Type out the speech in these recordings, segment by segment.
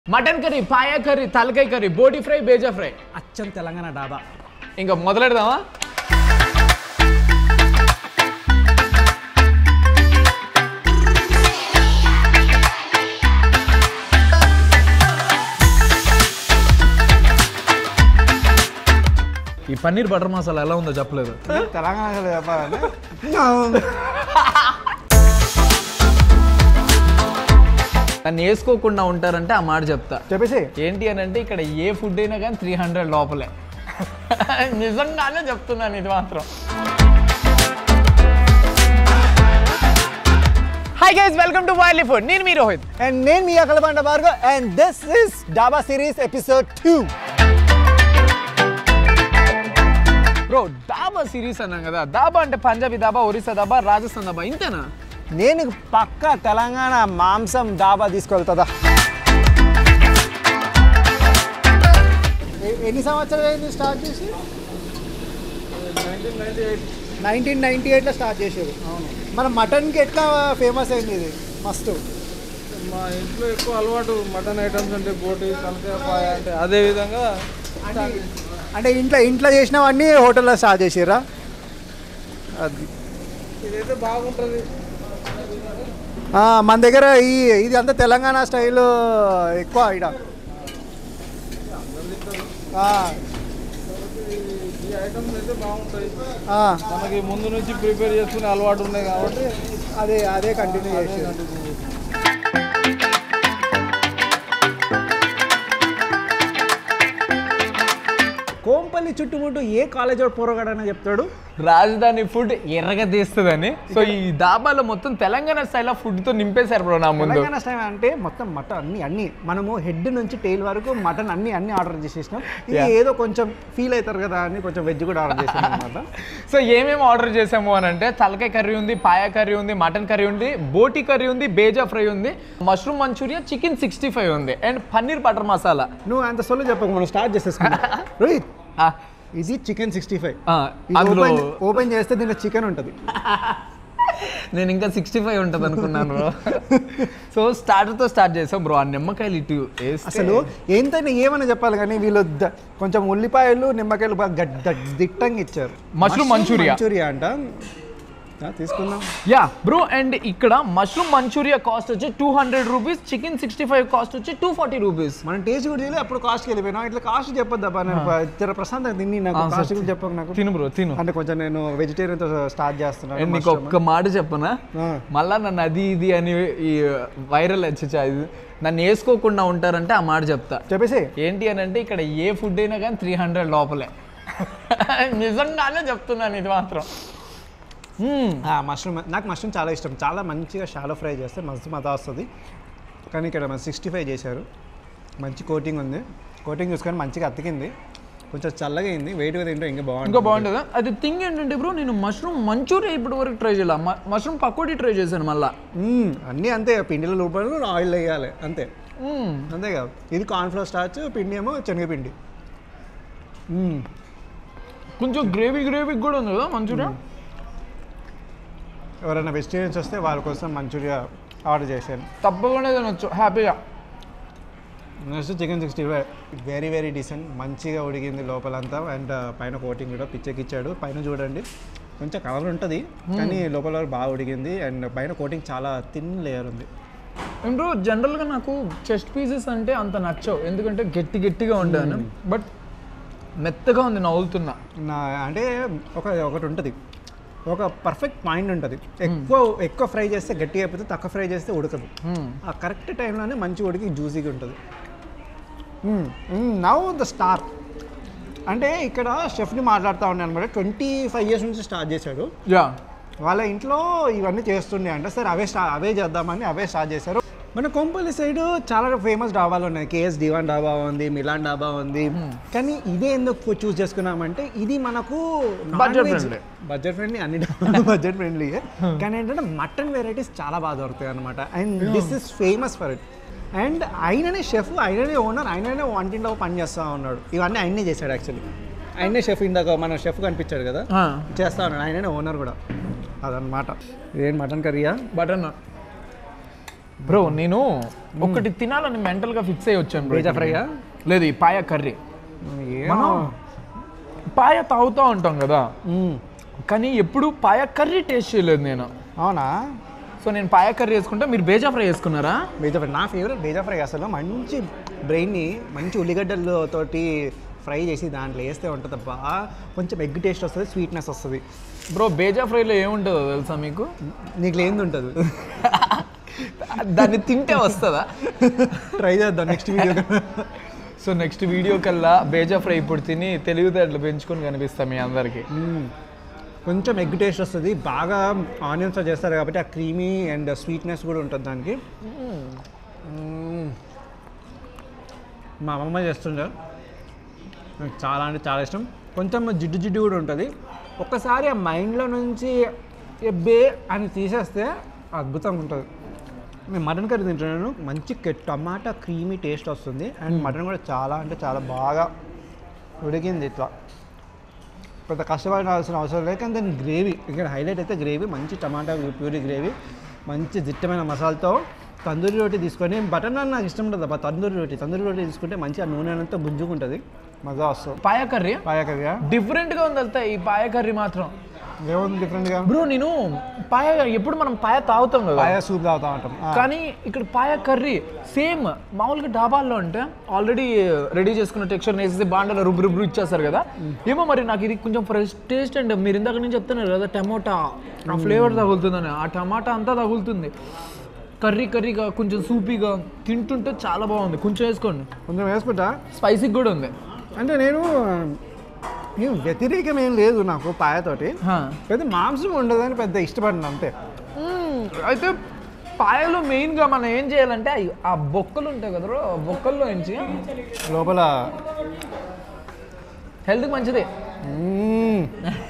Mutton curry paya curry తలకాయ curry బోటి fry బేజా ఫ్రై అచ్చం తెలంగాణ డాబా ఇంకా మొదలెడదామా ఈ పన్నీర్ బటర్ మసాలా ఎలా ఉందో చెప్పలేదు తెలంగాణ చెప్పాలంటే నన్ను వేసుకోకుండా ఉంటారంటే ఆ మాట చెప్తా చెప్పేసి ఏంటి అని అంటే ఇక్కడ ఏ ఫుడ్ అయినా కానీ త్రీ హండ్రెడ్ లోపలే నిజంగానే చెప్తున్నాను ఇది మాత్రం hi guys welcome to Viral Food నేను మీ రోహిత్ అండ్ నేను మీ అకలబండ Bhargav and this is dhaba series episode two bro dhaba series అన్నాం కదా దాబా అంటే పంజాబీ దాబా ఒరిస్సా దాబా రాజస్థాన్ దాబా ఇంతేనా నేను పక్క తెలంగాణ మాంసం డాబా తీసుకెళ్తుందా ఎన్ని సంవత్సరాలు అయింది స్టార్ట్ చేసి నైన్టీన్ నైన్టీ ఎయిట్లో స్టార్ట్ చేశారు మన మటన్కి ఎట్లా ఫేమస్ అయింది ఇది మస్తు మా ఇంట్లో ఎక్కువ అలవాటు మటన్ ఐటమ్స్ అంటే బోటి తలకాయ పాయ అంటే అదే విధంగా అంటే అంటే ఇంట్లో ఇంట్లో చేసినవన్నీ హోటల్లో స్టార్ట్ చేసిర్రా అది ఇదైతే బాగుంటుంది ఆ, మన దగ్గర ఈ ఇది అంతా తెలంగాణ స్టైల్ ఎక్కువ ఇడ ఆ, ఈ ఐటమ్స్ అయితే బాగుంటాయి ఆ, మనకి ముందు నుంచి ప్రిపేర్ చేసుకునే అలవాటు ఉన్నాయి కాబట్టి అదే అదే కంటిన్యూ చేసారు కోంపల్లి చుట్టుముట్టు ఏ కాలేజ్ వాడు పోరగాడని చెప్తాడు రాజధాని ఫుడ్ ఎర్రగా తీస్తుందని సో ఈ దాబాలో మొత్తం తెలంగాణ స్టైల్ ఆఫ్ ఫుడ్ తో నింపేశారు బ్రో నా ముందు తెలంగాణ స్టైల్ అంటే మొత్తం మటన్ అన్ని అన్ని మనము హెడ్ నుంచి టైల్ వరకు మటన్ అన్ని అన్ని ఆర్డర్ చేసేసినాం ఇది Yeah. ఏదో కొంచెం ఫీల్ అవుతారు కదా అని కొంచెం వెజ్ కూడా ఆర్డర్ చేసాం అనమాట సో ఏమేమి ఆర్డర్ చేసాము అని అంటే తలకాయ కర్రీ ఉంది పాయా కర్రీ ఉంది మటన్ కర్రీ ఉంది బోటి కర్రీ ఉంది బేజా ఫ్రై ఉంది mushroom manchurian chicken sixty five ఉంది అండ్ పన్నీర్ బటర్ మసాలా నువ్వు అంత సొల్లు చెప్పకు మనం స్టార్ట్ చేసేసుకున్నాం రోహిత్ ఆ, ఇది చికెన్ సిక్స్టీ ఫైవ్ ఆ, అందులో ఓపెన్ చేస్తే దీంట్లో చికెన్ ఉంటుంది నేను ఇంకా సిక్స్టీ ఫైవ్ ఉంటుంది అనుకున్నాను బ్రో సో స్టార్టర్తో స్టార్ట్ చేసాం బ్రో ఆ నిమ్మకాయలు ఇటు వేస్తే- అసలు ఎంతైనా ఏమైనా చెప్పాలి కానీ వీళ్ళు ద- కొంచెం ఉల్లిపాయలు నిమ్మకాయలు బాగా గడ్- గడ్- దిట్టంగా ఇచ్చారు మష్రూమ్ మంచూరియా. మంచూరియా అంట ఆ, తీసుకుందాం యా బ్రో అండ్ ఇక్కడ మష్రూమ్ మంచూరియా కాస్ట్ వచ్చి two hundred rupees chicken sixty five cost వచ్చి టూ ఫార్టీ రూపీస్ మనం టేస్ట్ కూడా చేయలేదు అప్పుడు కాస్ట్కి వెళ్ళిపోయినా ఇట్లా కాస్ట్ చెప్పొద్దు అబ్బా నేను ప- జర ప్రశాంతంగా తిని నాకు ఆ, కాస్ట్ సరే. గురించి చెప్పకు నాకు తిను బ్రో తిను అంటే కొంచెం నేను వెజిటేరియన్తో స్టార్ట్ చేస్తున్నాను అండ్ నీకు ఒక్క మాట చెప్పనా ఆ. మళ్ళా నన్ను అది ఇది అని ఈ వైరల్ వచ్చేసా ఇది నన్ను వేసుకోకుండా ఉంటారంటే ఆ మాట చెప్తా చెప్పేసి ఏంటి అని అంటే ఇక్కడ ఏ ఫుడ్ అయినా కానీ త్రీ హండ్రెడ్ లోపలే నిజంగానే చెప్తున్నాను ఇది మాత్రం మ్మ్. మష్రూమ్ నాకు మష్రూమ్ చాలా ఇష్టం చాలా మంచిగా షాలో ఫ్రై చేస్తే మస్తు మజా వస్తుంది కానీ ఇక్కడ మన సిక్స్టీ ఫైవ్ చేశారు మంచి కోటింగ్ ఉంది కోటింగ్ చూసుకొని మంచిగా అతికింది కొంచెం చల్లగా అయింది వెయిట్గా తింటే ఇంకా బాగుంటుంది ఇంకా బాగుంటుందా అది థింగ్ ఏంటంటే బ్రో నేను మష్రూమ్ మంచూరియా ఇప్పటి వరకు ట్రై చేయాల మష్రూమ్ పకోడీ ట్రై చేశాను మళ్ళా మ్మ్. అన్నీ అంతే పిండిలో రూపాయలు ఆయిల్ వేయాలి అంతే మ్మ్. అంతే కదా ఇది కార్న్ఫ్లోర్ స్టార్చ్ పిండి ఏమో శనగపిండి మ్మ్. కొంచెం గ్రేవీ గ్రేవీ కూడా ఉంది కదా మంచూరియా ఎవరైనా వెజిటేరియన్స్ వస్తే వాళ్ళ కోసం మంచూరియా ఆర్డర్ చేశాను తప్పకుండా తినొచ్చు హ్యాపీగా next chicken sixty five very very decent మంచిగా ఉడికింది లోపలంతా అండ్ పైన కోటింగ్ కూడా పిచ్చెకిచ్చాడు పైన చూడండి కొంచెం కలర్ ఉంటుంది కానీ లోపల వరకు బాగా ఉడికింది అండ్ పైన కోటింగ్ చాలా థిన్ లేయర్ ఉంది అండ్ బ్రో జనరల్గా నాకు చెస్ట్ పీసెస్ అంటే అంత నచ్చవు ఎందుకంటే గట్టి గట్టిగా ఉంటాను బట్ మెత్తగా ఉంది నవ్వుతున్నా నా అంటే ఒక ఒకటి ఉంటుంది ఒక పర్ఫెక్ట్ పాయింట్ ఉంటుంది ఎక్కువ ఎక్కువ ఫ్రై చేస్తే గట్టిగా అయిపోతే తక్కువ ఫ్రై చేస్తే ఉడకదు ఆ కరెక్ట్ టైంలోనే మంచి ఉడికి జ్యూసీగా ఉంటుంది నవ్ ద స్టార్ అంటే ఇక్కడ షెఫ్ని మాట్లాడుతూ ఉన్నాను అనమాట ట్వంటీ ఫైవ్ ఇయర్స్ నుంచి స్టార్ట్ చేశాడు యా వాళ్ళ ఇంట్లో ఇవన్నీ చేస్తుండే అంటే సరే అవే స్టా అవే చేద్దామని అవే స్టార్ట్ చేశారు మన కొంపల్లి సైడ్ చాలా ఫేమస్ డాబాలు ఉన్నాయి కేఎస్ డివాన్ డాబా ఉంది మిలాన్ డాబా ఉంది కానీ ఇదే ఎందుకు చూస్ చేసుకున్నామంటే ఇది మనకు Budget friendly. బడ్జెట్ ఫ్రెండ్లీ అన్ని డాబాలు బడ్జెట్ ఫ్రెండ్లీ కానీ ఏంటంటే మటన్ వెరైటీస్ చాలా బాగా దొరుకుతాయి అనమాట and this is famous for it and ఆయననే షెఫ్ ఆయననే ఓనర్ ఆయననే వంటింట్లో పని చేస్తూ ఉన్నాడు ఇవన్నీ ఆయనే చేశాడు యాక్చువల్లీ ఆయనే షెఫ్ ఇందాక మన షెఫ్ కనిపించాడు కదా చేస్తా ఉన్నాడు ఆయననే ఓనర్ కూడా అదనమాట ఇదేం మటన్ కర్రీయా బటర్ బ్రో నేను ఒకటి తినాలని మెంటల్ గా ఫిక్స్ అయ్యి వచ్చాను bro బేజా ఇక్కడికి. ఫ్రైయా? లేదు ఈ పాయ కర్రీ ఏమో. మనం పాయ తాగుతూ ఉంటాం కదా మ్మ్. కానీ ఎప్పుడు పాయ కర్రీ టేస్ట్ చేయలేదు నేను అవునా సో నేను పాయ కర్రీ వేసుకుంటా మీరు బేజా ఫ్రై వేసుకున్నారా బేజా ఫ్రై నా ఫేవరెట్ బేజా ఫ్రై అసలు మంచి బ్రెయిన్ని మంచి ఉల్లిగడ్డలతోటి ఫ్రై చేసి దాంట్లో వేస్తే ఉంటుంది అబ్బా కొంచెం ఎగ్ టేస్ట్ వస్తుంది స్వీట్నెస్ వస్తుంది బ్రో బేజా ఫ్రైలో ఏముంటుందో తెలుసా మీకు నీకు లేనిది ఉంటుంది దాన్ని తింటే వస్తుందా ట్రై చేద్దాం next video so next video కల్లా బేజా ఫ్రై ఇప్పుడు తిని తెలివితేటలు పెంచుకొని కనిపిస్తాం మీ అందరికి కొంచెం ఎగ్ టేస్ట్ వస్తుంది బాగా ఆనియన్స్ చేస్తారు కాబట్టి ఆ క్రీమీ అండ్ స్వీట్నెస్ కూడా ఉంటుంది దానికి మ్మ్. మా అమ్మమ్మ చేస్తుండే నాకు చాలా అంటే చాలా ఇష్టం కొంచెం జిడ్డు జిడ్డు కూడా ఉంటుంది ఒక్కసారి ఆ మైండ్లో నుంచి ఎబ్బే అని తీసేస్తే అద్భుతంగా ఉంటుంది నేను మటన్ కర్రీ తింటున్నాను మంచి కె- టమాటా క్రీమీ టేస్ట్ వస్తుంది అండ్ మటన్ కూడా చాలా అంటే చాలా బాగా ఉడికింది ఇట్లా కొంత కష్టపడాల్సిన అవసరం లేదు కానీ దాని గ్రేవీ ఇక్కడ హైలైట్ అయితే గ్రేవీ మంచి టమాటా ప్యూరీ గ్రేవీ మంచి దిట్టమైన మసాలాతో తందూరి రోటీ తీసుకొని బటర్ నాన్ నాకు ఇష్టం ఉంటుంది అబ్బా తందూరి రోటీ తందూరి రోటీ తీసుకుంటే మంచి ఆ నూనె అంతా గుంజుకుంటుంది మజా వస్తుంది పాయ కర్రీ పాయ కర్రీగా డిఫరెంట్ గా ఉంది వెళ్తాయి ఈ పాయ కర్రీ మాత్రం ఏముంది డిఫరెంట్గా బ్రో నేను పాయ ఎప్పుడు మనం పాయ తాగుతాం కదా పాయ సూప్ తాగుతా ఉంటాం ఆ, కానీ ఇక్కడ పాయ కర్రీ సేమ్ మామూలుగా డాబాల్లో అంటే ఆల్రెడీ రెడీ చేసుకున్న టెక్స్చర్ వేసేసి బాండలో రుబ్బు రుబ్బు ఇచ్చేస్తారు కదా ఏమో మరి నాకు ఇది కొంచెం ఫ్రెష్ టేస్ట్ అండ్ మీరు ఇందాక నుంచి చెప్తున్నారు కదా టమోటా ఆ ఫ్లేవర్ తగులుతుందని ఆ టమాటా అంతా తగులుతుంది కర్రీ కర్రీగా కొంచెం సూపీగా తింటుంటే చాలా బాగుంది కొంచెం వేసుకోండి కొంచెం వేసుకుంటా స్పైసీ కూడా ఉంది అంటే నేను నేను వ్యతిరేకం ఏం లేదు నాకు పాయతోటి హా. పెద్ద మాంసం ఉండదని పెద్ద ఇష్టపడిన అంతే మ్మ్. అయితే పాయలో మెయిన్గా మనం ఏం చేయాలంటే అయ్యి- ఆ బొక్కలు ఉంటాయి కదా ఆ బొక్కల్లో నుంచి లోపల హెల్త్కి మంచిది మ్మ్.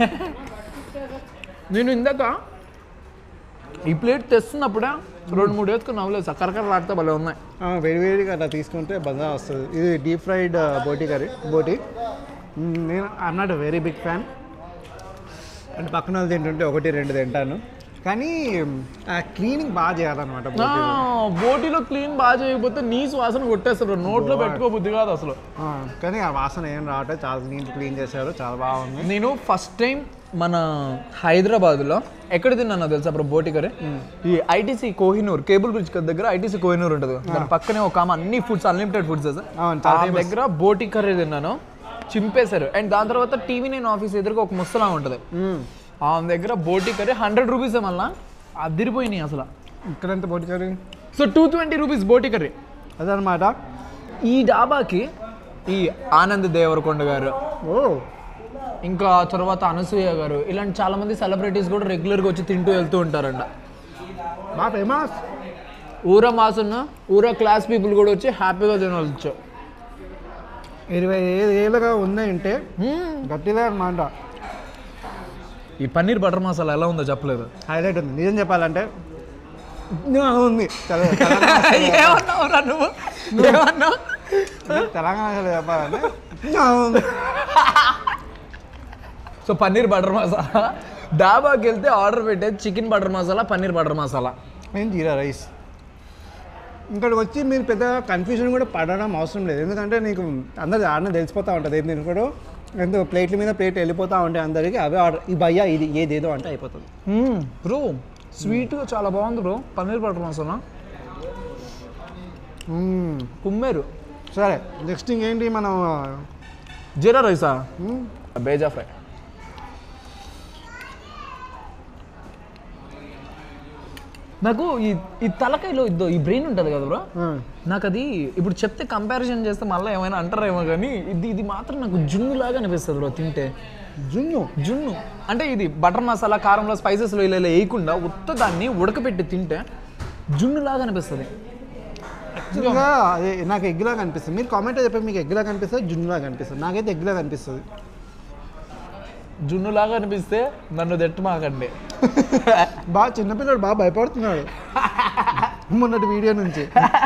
నేను ఇందాక ఈ ప్లేట్ తెస్తున్నప్పుడే రెండు మూడు వేసుకుని నవ్వలేదు సక్కరకర లాడితే భలే ఉన్నాయి ఆ, వేడివేడిగా అట్లా తీసుకుంటే బజా వస్తుంది ఇది డీప్ ఫ్రైడ్ బోటీ కర్రీ బోటీ మ్మ్, నేను I'm not very big fan అంటే పక్కన వాళ్ళు తింటుంటే ఒకటి రెండు తింటాను కానీ ఆ క్లీనింగ్ బాగా చేయాలన్నమాట ఆ, బోటీ బోటీలో క్లీన్ బాగా చేయకపోతే నీ వాసన కొట్టేస్తారు నోట్లో పెట్టుకోబుద్ది కాదు అసలు ఆ, కానీ ఆ వాసన ఏం రావట్లేదు చాలా నీట్ క్లీన్ చేశారు చాలా బాగుంది నేను ఫస్ట్ టైం మన హైదరాబాద్లో ఎక్కడ తిన్నానో తెలుసా అప్పుడు బోటి కర్రీ ఈ ఐటీసీ కోహినూర్ కేబుల్ బ్రిడ్జ్ దగ్గర ఐటీసీ కోహినూర్ ఉంటుంది దాని పక్కనే ఒక ఆమె అన్ని ఫుడ్స్ అన్లిమిటెడ్ ఫుడ్స్ అవును, చాలా famous. దగ్గర బోటి కర్రీ తిన్నాను చింపేశారు అండ్ దాని తర్వాత టీవీ నైన్ ఆఫీస్ ఎదురుగా ఒక ముసలా ఉంటుంది మ్మ్. ఆమె దగ్గర బోటి కర్రీ హండ్రెడ్ రూపీస్ మళ్ళా అదిరిపోయినాయి అసలు ఇక్కడంత బోటీ curry so two twenty rupees బోటి కర్రీ అదనమాట ఈ డాబాకి ఈ ఆనంద్ దేవరకొండ గారు ఓ ఇంకా తర్వాత అనసూయ గారు ఇలాంటి చాలా మంది సెలబ్రిటీస్ కూడా రెగ్యులర్గా వచ్చి తింటూ వెళ్తూ ఉంటారంట బాగా ఫేమస్ ఊర మాసున్న ఊర క్లాస్ పీపుల్ కూడా వచ్చి హ్యాపీగా తినవచ్చు ఇరవై ఐదు ఏళ్ళుగా ఉన్నాయంటే గట్టిగా అనమాట ఈ పన్నీర్ బటర్ మసాలా ఎలా ఉందో చెప్పలేదు హైలైట్ ఉంది నిజం చెప్పాలంటే ఆ, ఉంది తెల- తెలంగాణ ఏమన్నావురా నువ్వు ఏమన్నావు తెలంగాణ స్టైల్ చెప్పాలంటే ఆ, ఉంది. సో పన్నీర్ బటర్ మసాలా డాబాకి వెళ్తే ఆర్డర్ పెట్టేది chicken butter masala paneer butter masala నేను జీరా రైస్ ఇక్కడికి వచ్చి మీరు పెద్ద కన్ఫ్యూజన్ కూడా పడడం అవసరం లేదు ఎందుకంటే నీకు అందరు ఆడనే తెలిసిపోతూ ఉంటుంది ఏం తినకూడదు ఎంతో ప్లేట్ల మీద ప్లేట్ వెళ్ళిపోతూ ఉంటాయి అందరికి అవే ఆర్డర్ ఈ భయ్యా ఇది ఏదేదో అంటే అయిపోతుంది బ్రో స్వీట్గా చాలా బాగుంది bro paneer butter masala hmm. కుమ్మేరు సరే నెక్స్ట్ ఇంకేంటి మనం జీరా రైసా మ్మ్. బేజా ఫ్రై నాకు ఈ ఈ తలకాయలో ఇద్దో ఈ బ్రెయిన్ ఉంటుంది కదా బ్రో ఆ. నాకు అది ఇప్పుడు చెప్తే కంపారిజన్ చేస్తే మళ్ళీ ఏమైనా అంటారేమో కానీ ఇది ఇది మాత్రం నాకు జున్ను లాగా అనిపిస్తుంది బ్రో తింటే జున్ను జున్ను అంటే ఇది బటర్ మసాలా కారంలో స్పైసెస్లో ఇలా ఇలా వేయకుండా ఉత్త దాన్ని ఉడకపెట్టి తింటే జున్ను లాగా అనిపిస్తుంది యాక్చువల్గా అదే నాకు ఎగ్లా కనిపిస్తుంది మీరు కామెంట్ చెప్పండి మీకు ఎగ్లా కనిపిస్తుంది జున్నులా కనిపిస్తుంది నాకైతే ఎగ్లా కనిపిస్తుంది జున్ను లాగా అనిపిస్తే నన్ను తెట్టు మాకండి బాగా చిన్నపిల్లడు బాగా భయపడుతున్నాడు మొన్నటి వీడియో నుంచి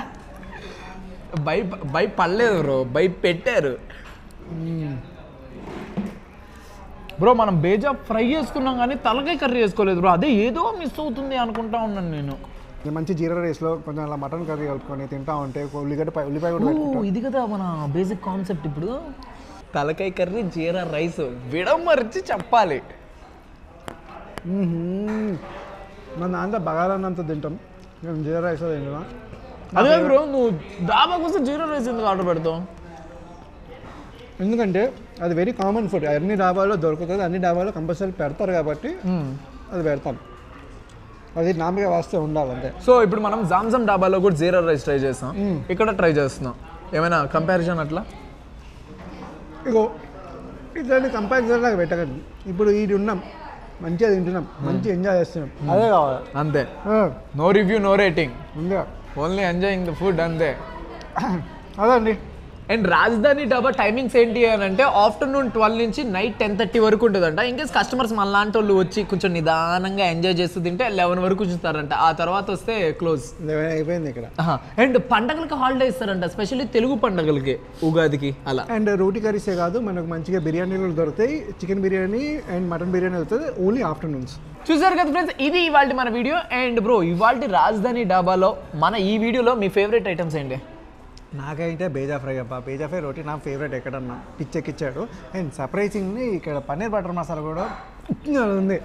బై బై పడలేదు బ్రో బై పెట్టారు బ్రో మనం బేజా ఫ్రై చేసుకున్నాం కానీ తలకాయ కర్రీ చేసుకోలేదు బ్రో అదే ఏదో మిస్ అవుతుంది అనుకుంటా ఉన్నాను నేను మంచి జీరా రైస్లో కొంచెం అలా మటన్ కర్రీ కలుపుకొని తింటా ఉంటే ఒక ఉల్లిగడ్డ పై- ఉల్లిపాయ కూడా ఓ, పెట్టుకుంటాం ఇది కదా మన బేసిక్ కాన్సెప్ట్ ఇప్పుడు తలకాయ కర్రీ జీరా రైస్ విడమరిచి చెప్పాలి మన దాంట్లో బగారన్నంత తింటాం మేము జీరా రైస్ తింటాం అదే బ్రో నువ్వు డాబా కోసం జీరా రైస్ ఎందుకు ఆర్డర్ పెడతావు ఎందుకంటే అది వెరీ కామన్ ఫుడ్ అన్ని డాబాల్లో దొరుకుతుంది అన్ని డాబాల్లో కంపల్సరీ పెడతారు కాబట్టి అది పెడతాం అది నామగా వాస్తే ఉండాలి అంతే సో ఇప్పుడు మనం జామ్జమ్ డాబాలో కూడా జీరా రైస్ ట్రై చేస్తాం ఇక్కడ ట్రై చేస్తున్నాం ఏమైనా కంపారిజన్ అట్లా ఇగో ఇట్లాంటి కంపారిజన్ లాగా పెట్టకండి ఇప్పుడు ఇది ఉన్నాం మంచిగా తింటున్నాం మంచిగా ఎంజాయ్ చేస్తున్నాం అదే కావాలి అంతే ఆ, నో రివ్యూ నో రేటింగ్ ఉందా ఓన్లీ ఎంజాయింగ్ ద ఫుడ్ అంతే అదండి అండ్ రాజధాని డాబా టైమింగ్స్ ఏంటి అని అంటే ఆఫ్టర్నూన్ ట్వెల్వ్ నుంచి నైట్ టెన్ థర్టీ వరకు ఉంటుందంట ఇంకేస్ కస్టమర్స్ మనలాంటి వాళ్ళు వచ్చి కొంచెం నిదానంగా ఎంజాయ్ చేస్తూ తింటే లెవెన్ వరకు ఉంచుతారంట ఆ తర్వాత వస్తే క్లోజ్ లెవెన్ అయిపోయింది ఇక్కడ అండ్ పండగలకి హాలిడే ఇస్తారంట స్పెషల్లీ తెలుగు పండగలకి ఉగాదికి అలా అండ్ రోటీ కర్రీసే కాదు మనకు మంచిగా బిర్యానీలు దొరుకుతాయి chicken biryani and mutton biryani దొరుకుతుంది ఓన్లీ ఆఫ్టర్నూన్స్ చూసారు కదా ఫ్రెండ్స్ ఇది ఇవాళ మన వీడియో అండ్ బ్రో ఇవాళ రాజధాని డాబాలో మన ఈ వీడియోలో మీ ఫేవరెట్ ఐటమ్స్ ఏంటి నాకైతే బేజా ఫ్రై అబ్బా బేజా ఫ్రై రోటీ నా ఫేవరెట్ ఎక్కడన్నా పిచ్చెక్కిచ్చాడు అండ్ సర్ప్రైజింగ్లీ ఇక్కడ పన్నీర్ బటర్ మసాలా కూడా ఉంది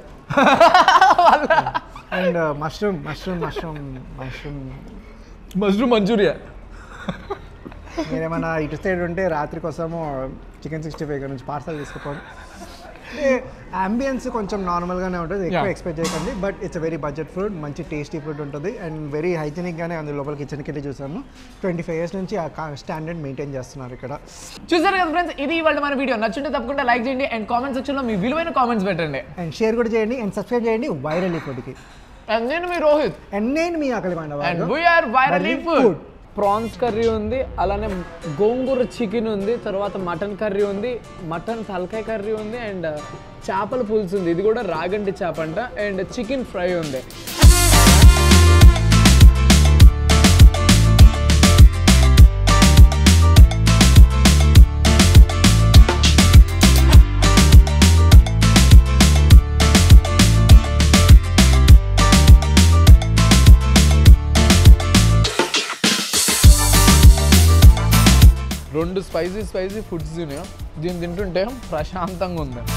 and mushroom mushroom mushroom mushroom mushroom manchurian మీరేమైనా ఇటు సైడ్ ఉంటే రాత్రి కోసము చికెన్ సిక్స్టీ ఫైవ్ నుంచి పార్సల్ తీసుకుపోండి అంబియన్స్ కొంచెం నార్మల్గానే ఉంటుంది ఎక్కువ Yeah. ఎక్స్పెక్ట్ చేయకండి but it's very budget food మంచి టేస్టీ ఫుడ్ ఉంటుంది అండ్ వెరీ హైజీనిక్గానే ఉంది లోపల కిచెన్కి వెళ్ళి చూసాను ట్వంటీ ఫైవ్ ఇయర్స్ నుంచి ఆ స్టాండర్డ్ మెయింటైన్ చేస్తున్నారు ఇక్కడ చూసారు కదా ఫ్రెండ్స్ ఇది ఇవాళ మన వీడియో నచ్చుంటే తప్పకుండా లైక్ చేయండి అండ్ కామెంట్ సెక్షన్లో మీ విలువైన కామెంట్స్ పెట్టండి అండ్ షేర్ కూడా చేయండి అండ్ సబ్స్క్రైబ్ చేయండి వైరల్ ఫుడ్కి అండ్ నేను మీ రోహిత్ అండ్ నేను మీ ఆకలి అండ్ మాండవ we are viral Viral food food. Prawns curry ఉంది అలానే గోంగూర చికెన్ ఉంది తర్వాత మటన్ కర్రీ ఉంది మటన్ తలకాయ కర్రీ ఉంది అండ్ చేపల పులుసు ఉంది ఇది కూడా రాగంటి చేప అంట అండ్ చికెన్ ఫ్రై ఉంది రెండు స్పైసీ స్పైసీ ఫుడ్స్ తినే దీన్ని తింటుంటే ప్రశాంతంగా ఉంది